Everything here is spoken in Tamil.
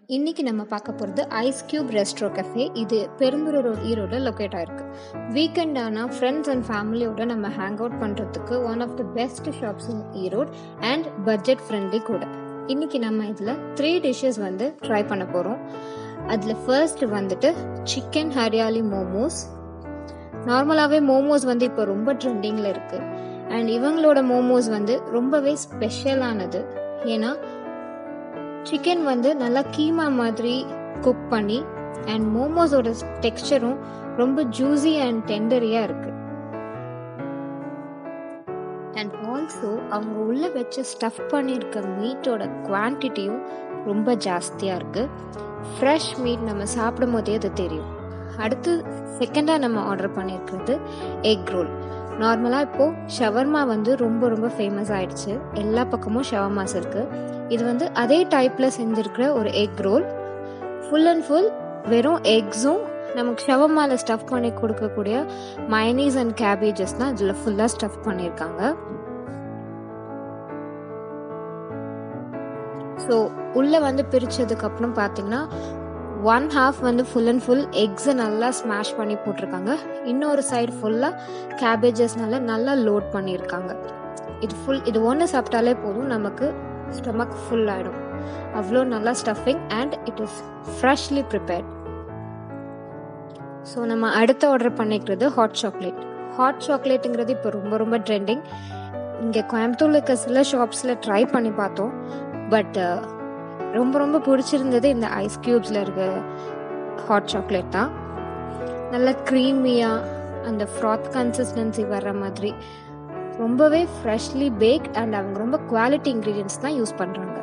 இன்னைக்கு நம்ம பார்க்க போகிறது ஐஸ் கியூப் ரெஸ்ட்ரோ கஃபே இது பெரும்புற ரோட் ஈரோட லொக்கேட் ஆயிருக்கு வீக்கெண்ட் ஆனால் ஃப்ரெண்ட்ஸ் அண்ட் ஃபேமிலியோட நம்ம ஹேங் அவுட் பண்ணுறதுக்கு one of the best shops in Erode and budget friendly கூட இன்னைக்கு நம்ம இதில் த்ரீ டிஷ்ஷஸ் வந்து ட்ரை பண்ண போகிறோம் அதில் ஃபர்ஸ்ட் வந்துட்டு சிக்கன் ஹரியாலி மோமோஸ் நார்மலாகவே மோமோஸ் வந்து இப்போ ரொம்ப ட்ரெண்டிங்கில் இருக்குது அண்ட் இவங்களோட மோமோஸ் வந்து ரொம்பவே ஸ்பெஷலானது ஏன்னா சிக்கன் வந்து நல்லா கீமா மாதிரி குக் பண்ணி அண்ட் மோமோஸோட டெக்ஸ்சரும் ரொம்ப ஜூஸி அண்ட் டெண்டரியாக இருக்கு அண்ட் ஆல்சோ அவங்க உள்ள வச்சு ஸ்டஃப் பண்ணியிருக்க மீட்டோட குவான்டிட்டியும் ரொம்ப ஜாஸ்தியாக இருக்கு ஃப்ரெஷ் மீட் நம்ம சாப்பிடும் போதே அது தெரியும் அடுத்து செகண்டாக நம்ம ஆர்டர் பண்ணியிருக்கிறது எக் ரோல் நார்மலாக இப்போது ஷவர்மா வந்து ரொம்ப ரொம்ப ஃபேமஸ் ஆயிடுச்சு எல்லா பக்கமும் ஷவர்மாஸ் இருக்குது இது வந்து அதே டைப்பில் செஞ்சுருக்கிற ஒரு egg roll full and full வெறும் எக்ஸும் நமக்கு ஷவர்மாவில் ஸ்டஃப் பண்ணி கொடுக்கக்கூடிய மைனீஸ் அண்ட் கேபேஜஸ் தான் இதில் ஃபுல்லாக ஸ்டஃப் பண்ணியிருக்காங்க ஸோ உள்ளே வந்து பிரித்ததுக்கப்புறம் பார்த்தீங்கன்னா ஒன் ஹாஃப் வந்து ஃபுல் அண்ட் ஃபுல் எக்ஸை நல்லா ஸ்மாஷ் பண்ணி போட்டிருக்காங்க இன்னொரு சைடு ஃபுல்லாக கேபேஜஸ்னால நல்லா லோட் பண்ணியிருக்காங்க இது ஃபுல் இது ஒன்று சாப்பிட்டாலே போதும் நமக்கு ஸ்டொமக் ஃபுல் ஆகிடும் அவ்வளோ நல்லா stuffing and it is freshly prepared so நம்ம அடுத்து ஆர்டர் பண்ணிக்கிறது ஹாட் சாக்லேட் ஹாட் சாக்லேட்டுங்கிறது இப்போ ரொம்ப ரொம்ப ட்ரெண்டிங் இங்கே கோயம்புத்தூர்ல இருக்க சில ஷாப்ஸில் ட்ரை பண்ணி பார்த்தோம் பட் ரொம்ப ரொம்ப பிடிச்சிருந்தது இந்த ஐஸ் க்யூப்ஸில் இருக்க ஹாட் சாக்லேட் தான் நல்லா க்ரீமியாக அந்த ஃப்ராத் கன்சிஸ்டன்சி வர்ற மாதிரி ரொம்பவே ஃப்ரெஷ்லி பேக் அண்ட் அவங்க ரொம்ப குவாலிட்டி இன்க்ரீடியன்ஸ் தான் யூஸ் பண்ணுறாங்க